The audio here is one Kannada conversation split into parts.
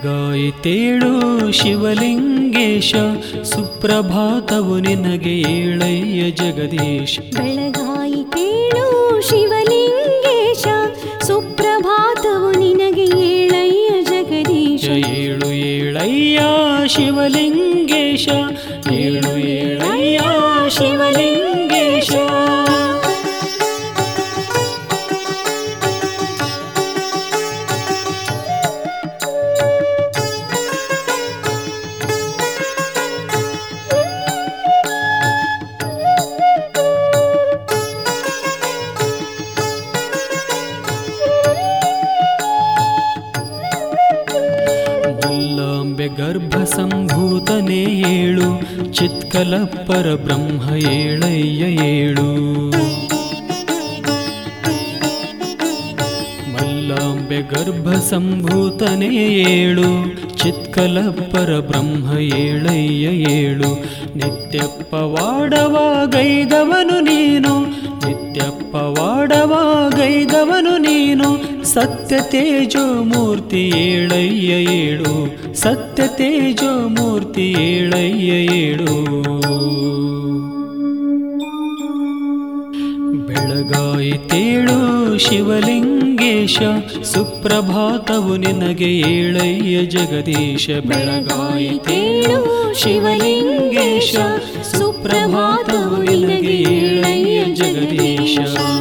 ಬೆಳಗಾಯಿತೇಳು ಶಿವಲಿಂಗೇಶ ಸುಪ್ರಭಾತವು ನಿನಗೆ ಏಳಯ್ಯ ಜಗದೀಶ ಬೆಳಗಾಯಿತೇಳು ಶಿವಲಿಂಗೇಶ ಸುಪ್ರಭಾತವು ನಿನಗೆ ಏಳಯ್ಯ ಜಗದೀಶ ಏಳು ಏಳಯ್ಯ ಶಿವಲಿಂಗೇಶ ಏಳು ಏಳಯ್ಯ ಶಿವಲಿಂಗೇಶ ಮಲ್ಲಾಂಬೆ ಗರ್ಭ ಸಂಭೂತನೇ ಏಳು ಚಿತ್ಕಲಪ್ಪರ ಬ್ರಹ್ಮ ಏಳಯ್ಯ ಏಳು ಮಲ್ಲಾಂಬೆ ಗರ್ಭ ಸಂಭೂತನೇ ಏಳು ಚಿತ್ಕಲಪ್ಪರ ಬ್ರಹ್ಮ ಏಳಯ್ಯ ಏಳು ನಿತ್ಯಪ್ಪ ವಾಡವಾಗೈದವನು ನೀನು ನಿತ್ಯಪ್ಪ ವಾಡವಾಗೈದವನು ನೀನು ಸತ್ಯ ತೇಜೋ ಮೂರ್ತಿ ಏಳಯ್ಯ ಏಳು ಸತ್ಯ ತೇಜೋ ಮೂರ್ತಿ ಏಳಯ್ಯ ಏಳು ಬೆಳಗಾಯಿತೇಳು ಶಿವಲಿಂಗೇಶ ಸುಪ್ರಭಾತವು ನಿನಗೆ ಏಳಯ್ಯ ಜಗದೀಶ ಬೆಳಗಾಯಿತೇಳು ಶಿವಲಿಂಗೇಶ ಸುಪ್ರಭಾತವು ನಿನಗೆ ಏಳಯ್ಯ ಜಗದೀಶ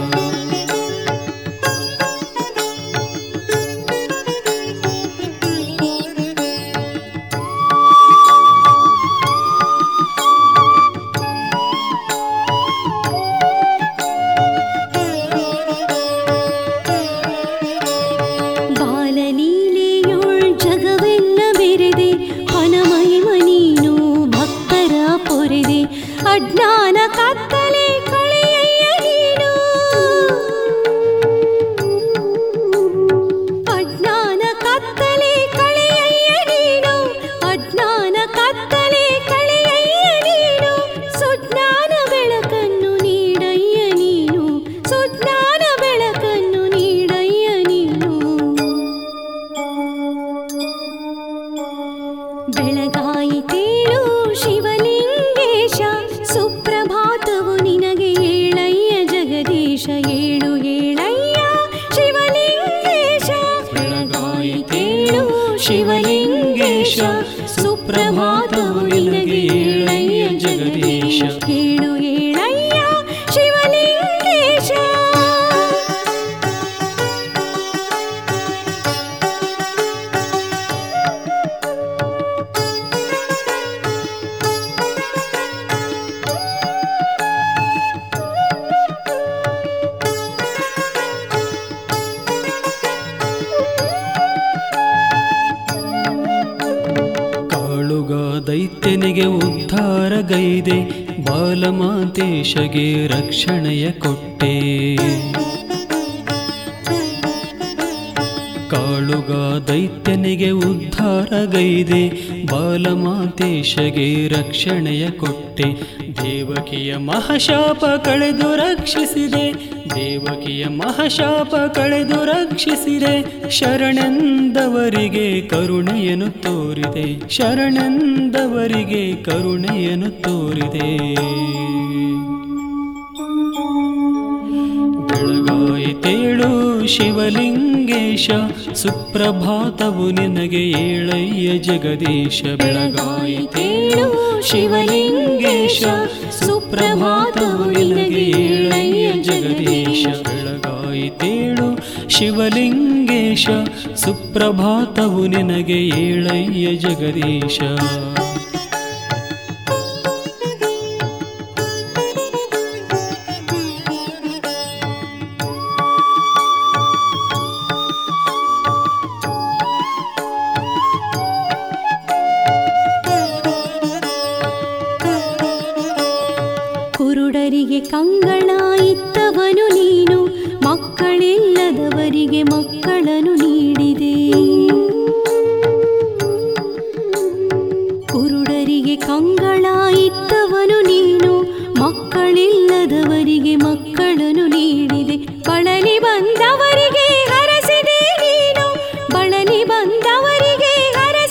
ಬಾಲಲೀಲೆಯೋಳ್ ಜಗವೆಲ್ಲ ಬೆರೆದೆ ಹನಮಹಿಮ ನೀನು ಭಕ್ತರ ಪೊರೆದೆ ಅಜ್ಞಾನ ಕತ್ತಲೆ ಕಳೆಯಯ್ಯ ನೀನು ಅಜ್ಞಾನ ಕತ್ತಲೆ ಕಳೆಯಯ್ಯ ನೀನು ಅಜ್ಞಾನ ಕತ್ತಲೆ ಕಳೆಯಯ್ಯ ನೀನು ಸುಜ್ಞಾನ ಬೆಳಕನ್ನು ನೀಡಯ್ಯ ನೀನು ಸುಜ್ಞಾನ ಬೆಳಕನ್ನು ನೀಡಯ್ಯ ನೀನು ಬೆಳಗಾಯಿತೇಳು ಶಿವಲಿಂಗೇಶ ಸುಪ್ರಭಾತವು ನಿನಗೆ ಏಳಯ್ಯ ಜಗದೀಶ ಏಳು ಏಳಯ್ಯ ಶಿವಲಿಂಗೇಶ ಬೆಳಗಾಯಿತೇಳು ಶಿವಲಿಂಗೇಶ ಸುಪ್ರಭಾತವು ನಿನಗೆ ಏಳಯ್ಯ ಜಗದೀಶ ಏಳು ಏಳಯ್ಯ ಶಿವಲಿಂಗೇಶ ಕಾಳುಗ ದೈತ್ಯನಿಗೆ ಉದ್ಧಾರಗೈದೆ ಬಾಲಮಾತೇಶಗೆ ರಕ್ಷಣೆಯ ಕೊಟ್ಟೆ ಕಾಳುಗ ದೈತ್ಯನಿಗೆ ಉದ್ಧಾರಗೈದೆ ಬಾಲಮಾತೇಶಗೆ ರಕ್ಷಣೆಯ ಕೊಟ್ಟೆ ದೇವಕಿಯ ಮಹಾಶಾಪ ಕಳೆದು ರಕ್ಷಿಸಿದೆ ದೇವಕಿಯ ಮಹಾಶಾಪ ಕಳೆದು ರಕ್ಷಿಸಿದೆ ಶರಣೆಂದವರಿಗೆ ಕರುಣೆಯನ್ನು ತೋರಿದೆ ಶರಣೆಂದವರಿಗೆ ಕರುಣೆಯನ್ನು ತೋರಿದೆ ಬೆಳಗಾಯಿತೇಳು ಶಿವಲಿಂಗೇಶ ಸುಪ್ರಭಾತವು ನಿನಗೆ ಏಳಯ್ಯ ಜಗದೀಶ ಬೆಳಗಾಯಿತೇಳು ಶಿವಲಿಂಗೇಶ ಸುಪ್ರಭಾತವು ನಿನಗೆ ಏಳಯ್ಯ ಜಗದೀಶ ಬೆಳಗಾಯಿತೇಳು ಶಿವಲಿಂಗೇಶ ಸುಪ್ರಭಾತವು ನಿನಗೆ ಏಳಯ್ಯ ಜಗದೀಶ ಕುರುಡರಿಗೆ ಕಂಗಳ ಇತ್ತವನು ನೀನು ಮಕ್ಕಳಿಲ್ಲದವರಿಗೆ ಮಕ್ಕಳನ್ನು ನೀಡಿದೆ ಕುರುಡರಿಗೆ ಕಂಗಳ ಇತ್ತವನು ನೀನು ಮಕ್ಕಳಿಲ್ಲದವರಿಗೆ ಮಕ್ಕಳನ್ನು ನೀಡಿದೆ ಬಳಲಿ ಬಂದವರಿಗೆ ಹರಸಿದೆ ನೀನು ಬಳಲಿ ಬಂದವರಿಗೆ ಹರ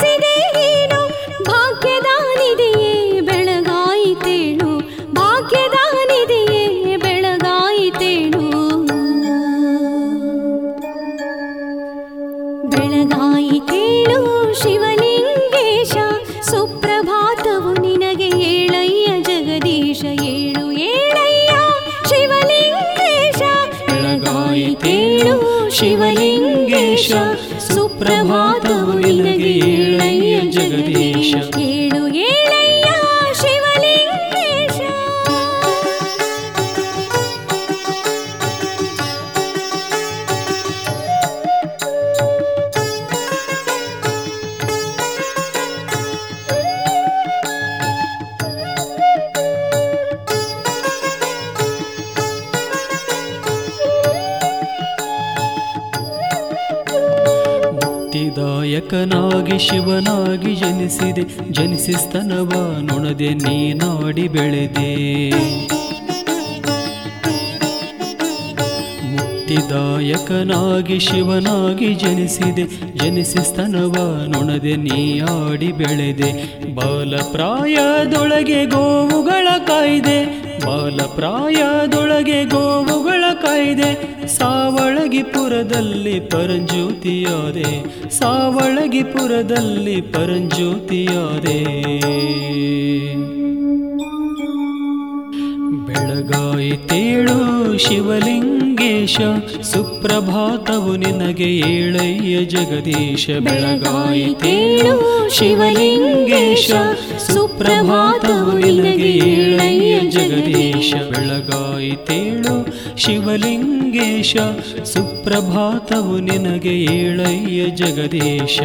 ಮುಕ್ತಿದಾಯಕನಾಗಿ ಶಿವನಾಗಿ ಜನಿಸಿದೆ ಜನಿಸಿ ಸ್ತನವ ನೊಣದೆ ನೀನಾಡಿ ಬೆಳೆದೆ ಮುಕ್ತಿದಾಯಕನಾಗಿ ಶಿವನಾಗಿ ಜನಿಸಿದೆ ಜನಿಸಿ ಸ್ತನವ ನೊಣದೆ ನೀಯಾಡಿ ಬೆಳೆದೆ ಬಾಲಪ್ರಾಯದೊಳಗೆ ಗೋವುಗಳ ಕಾಯ್ದೆ ಬಾಲಪ್ರಾಯದೊಳಗೆ ಗೋವುಗಳ ಕಾಯ್ದೆ ಸಾವಳಗಿಪುರದಲ್ಲಿ ಪರಂಜ್ಯೋತಿಯಾದೆ ಸಾವಳಗಿಪುರದಲ್ಲಿ ಪರಂಜ್ಯೋತಿಯಾದೆ ಬೆಳಗಾಯಿತೇಳು ಶಿವಲಿಂಗೇಶ ಸುಪ್ರಭಾತವು ನಿನಗೆ ಏಳಯ್ಯ ಜಗದೀಶ ಬೆಳಗಾಯಿತೇಳು ಶಿವಲಿಂಗೇಶ ಸುಪ್ರಭಾತವು ನಿನಗೆ ಏಳಯ್ಯ ಜಗದೀಶ ಬೆಳಗಾಯಿತೇಳು ಶಿವಲಿಂಗೇಶ ಸುಪ್ರಭಾತವು ನಿನಗೆ ಏಳಯ್ಯ ಜಗದೀಶ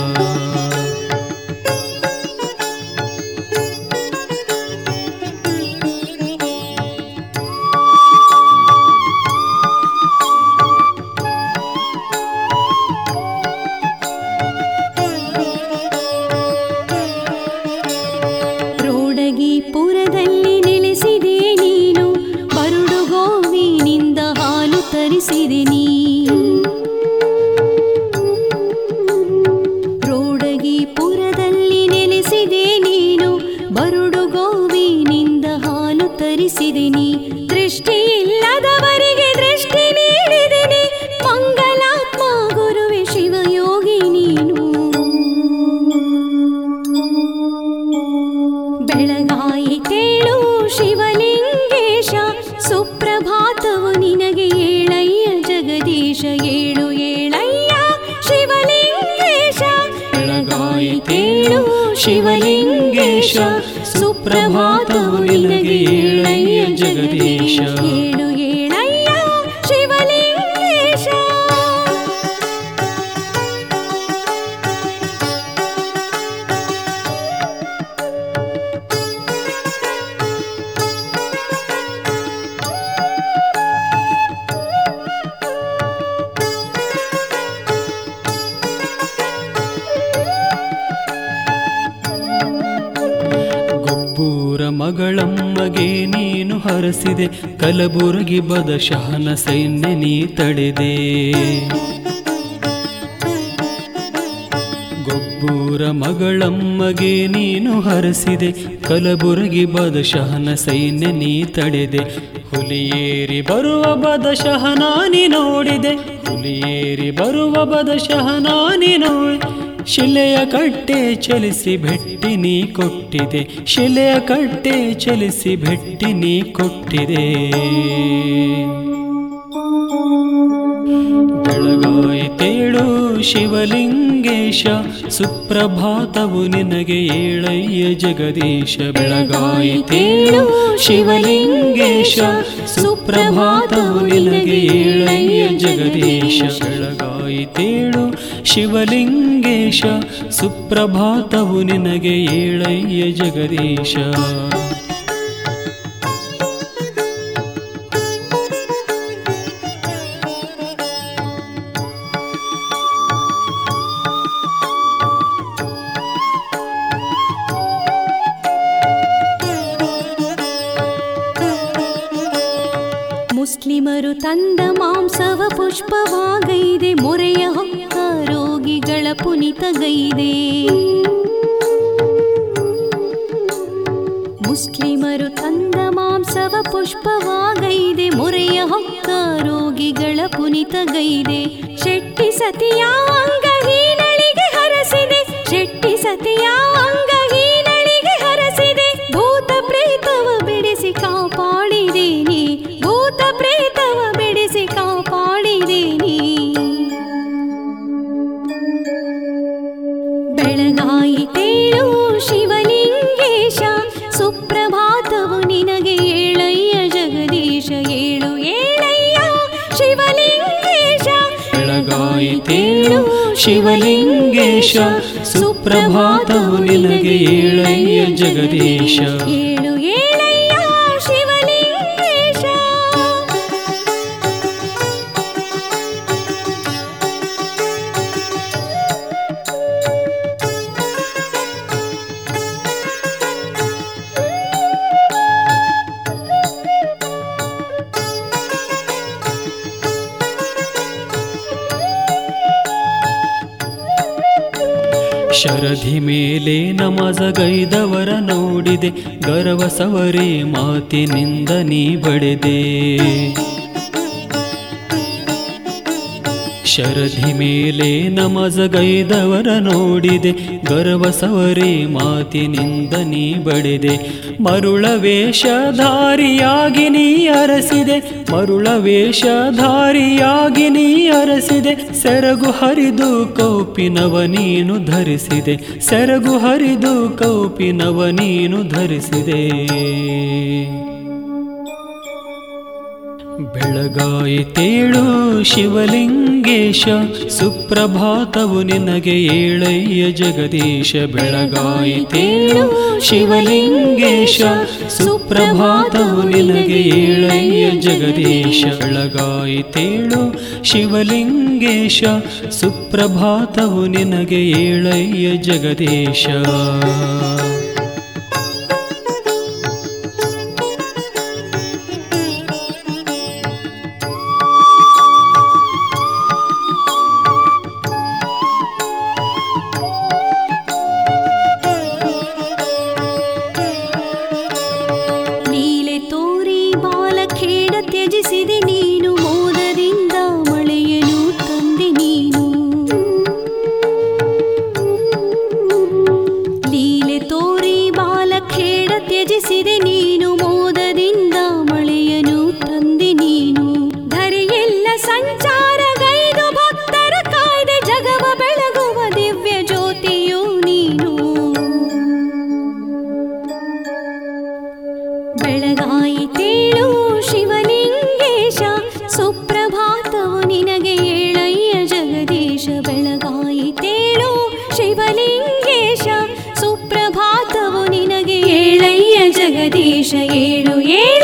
ರೋಡಗಿಪುರದಲ್ಲಿ ನೆಲೆಸಿದೆ ನೀನು ಬರುಡು ಗೋವಿನಿಂದ ಹಾಲು ತರಿಸಿದೆ ನೀ ರೋಡಗಿಪುರದಲ್ಲಿ ನೆಲೆಸಿದೆ ನೀನು ಬರುಡು ಗೋವಿನಿಂದ ಹಾಲು ತರಿಸಿದೆ ನೀ ದೃಷ್ಟಿಯಿಲ್ಲದವರಿಗೆ ದೃಷ್ಟಿ ನೀಡಿದೆ ನೀ ಮಂಗಲಾತ್ಮ ಗುರುವೆ ಶಿವಯೋಗಿ ನೀನು ಬೆಳಗಾಯಿತೇಳು ಶಿವಲಿಂಗೇಶ ಸುಪ್ರಭಾತವು ನಿನಗೆ ಏಳಯ್ಯ ಜಗದೀಶ ಏಳು ಏಳಯ್ಯ ಶಿವಲಿಂಗೇಶ ಬೆಳಗಾಯಿತೇಳು ಶಿವಲಿಂಗೇಶ ಸುಪ್ರಭಾತವು ನಿನಗೆ ಏಳಯ್ಯ ಜಗದೀಶ ಏಳು ಏಳಯ್ಯ ಶಿವಲಿಂಗೇಶ ಗೊಬ್ಬೂರ ಮಗಳಮ್ಮಗೆ ನೀನು ಹರಸಿದೆ ಕಲಬುರಗಿ ಬದ ಶಹನ ಸೈನ್ಯ ನೀ ತಡೆದೆ ಗೊಬ್ಬೂರ ಮಗಳಮ್ಮಗೆ ನೀನು ಹರಸಿದೆ ಕಲಬುರಗಿ ಬದ ಶಹನ ಸೈನ್ಯ ನೀ ತಡೆದೆ ಹುಲಿಯೇರಿ ಬರುವ ಬದ ಶಹನಾನಿ ನೋಡಿದೆ ಹುಲಿಯೇರಿ ಬರುವ ಬದ ಶಹನಾನಿ ನೋಡಿ ಶಿಲೆಯ ಕಟ್ಟೆ ಚಲಿಸಿ ಭೆಟ್ಟಿ ನೀ ಕೊಟ್ಟಿದೆ ಶಿಲೆಯ ಕಟ್ಟೆ ಚಲಿಸಿ ಭೆಟ್ಟಿ ನೀ ಕೊಟ್ಟಿದೆ ಬೆಳಗಾಯಿತೇಳು ಶಿವಲಿಂಗೇಶ ಸುಪ್ರಭಾತವು ನಿನಗೆ ಏಳಯ್ಯ ಜಗದೀಶ ಬೆಳಗಾಯಿತೇಳು ಶಿವಲಿಂಗೇಶ ಸುಪ್ರಭಾತವು ನಿನಗೆ ಏಳಯ್ಯ ಜಗದೀಶ ಬೆಳಗಾಯಿತೇಳು ಶಿವಲಿಂಗೇಶ ಸುಪ್ರಭಾತವು ನಿನಗೆ ಏಳಯ್ಯ ಜಗದೀಶ ಮುಸ್ಲಿಮರು ತಂದ ಮಾಂಸವ ಪುಷ್ಪವಾಗೈದೆ ಮೊರೆಯ ಹೊಕ್ಕ ರೋಗಿಗಳ ಪುನಿತಗೈದೆ ಮುಸ್ಲಿಮರು ತಂದ ಮಾಂಸವ ಪುಷ್ಪವಾಗೈದೆ ಮೊರೆಯ ಹೊಕ್ಕ ರೋಗಿಗಳ ಪುನಿತಗೈದೆ ಶೆಟ್ಟಿ ಸತಿಯ ಅಂಗಹೀನಳಿಗೆ ಹರಸಿದೆ ಶೆಟ್ಟಿ ಸತಿಯ ಅಂಗಹೀನಳಿಗೆ ಹರಸಿದೆ ಭೂತ ಪ್ರೇತವ ಬಿಡಿಸಿ ಕಾಪಾಡಿದೆ ನೀ ಭೂತ ಪ್ರೇತವ ಬಿಡಿಸಿ ಕಾಪಾಡಿದೆ ನೀ ಬೆಳಗಾಯಿತೇಳು ಶಿವಲಿಂಗೇಶ ಸುಪ್ರಭಾತವು ನಿನಗೆ ಏಳಯ್ಯ ಜಗದೀಶ ಏಳು ಏಳಯ್ಯ ಶಿವಲಿಂಗೇಶ ಬೆಳಗಾಯಿತೇಳು ಶಿವಲಿಂಗೇಶ ಸುಪ್ರಭಾತವು ನಿನಗೆ ಏಳಯ್ಯ ಜಗದೀಶ ಏಳು ಏಳಯ್ಯ ಶಿವಲಿಂಗೇಶ ಶರಧಿ ಮೇಲೆ ನಮಜಗೈದವರ ನೋಡಿದೆ ಗರ್ವ ಸವರಿ ಮಾತಿನಿಂದ ನೀ ಬಡೆದೆ ಶರಧಿ ಮೇಲೆ ನಮಜಗೈದವರ ನೋಡಿದೆ ಗರ್ವ ಸವರಿ ಮಾತಿನಿಂದ ನೀ ಬಡೆದೆ ಮರುಳ ವೇಷಧಾರಿಯಾಗಿ ನೀ ಅರಸಿದೆ ಮರುಳ ವೇಷಧಾರಿಯಾಗಿ ನೀ ಅರಸಿದೆ ಸೆರಗು ಹರಿದು ಕೌಪಿನವ ನೀನು ಧರಿಸಿದೆ ಸೆರಗು ಹರಿದು ಕೌಪಿನವ ನೀನು ಧರಿಸಿದೆ ಬೆಳಗಾಯಿತೇಳು ಶಿವಲಿಂಗೇಶ ಸುಪ್ರಭಾತವು ನಿನಗೆ ಏಳಯ್ಯ ಜಗದೀಶ ಬೆಳಗಾಯಿತೇಳು ಶಿವಲಿಂಗೇಶ ಸುಪ್ರಭಾತವು ನಿನಗೆ ಏಳಯ್ಯ ಜಗದೀಶ ಬೆಳಗಾಯಿತೇಳು ಶಿವಲಿಂಗೇಶ ಸುಪ್ರಭಾತವು ನಿನಗೆ ಏಳಯ್ಯ ಜಗದೀಶ ಲೀಲೆ ತೋರಿ ಬಾಲಖೇಡ ತ್ಯಜಿಸಿದೆ ನೀನು ಮೋದದಿಂದ ಮಳೆಯನು ತಂದೆ ನೀನು ಲೀಲೆ ತೋರಿ ಬಾಲಖೇಡ ತ್ಯಜಿಸಿದೆ ನೀನು ಮೋದದಿಂದ ಮಳೆಯನು ತಂದೆ ನೀನು ಧರೆಯೆಲ್ಲ ಸಂಚಾರಗೈದು ಭಕ್ತರ ಕಾಯ್ದೆ ಜಗವ ಬೆಳಗುವ ದಿವ್ಯ ಜ್ಯೋತಿಯು ನೀನು ಬೆಳಗಾಯಿತೇಳು ಶಿವಲಿಂಗೇಶ ಸುಪ್ರಭಾತವು ನಿನಗೆ ಏಳಯ್ಯ ಜಗದೀಶ ಬೆಳಗಾಯಿತೇಳು ಶಿವಲಿಂಗೇಶ ಸುಪ್ರಭಾತವು ನಿನಗೆ ಏಳಯ್ಯ ಜಗದೀಶ ಏಳು ಏಳು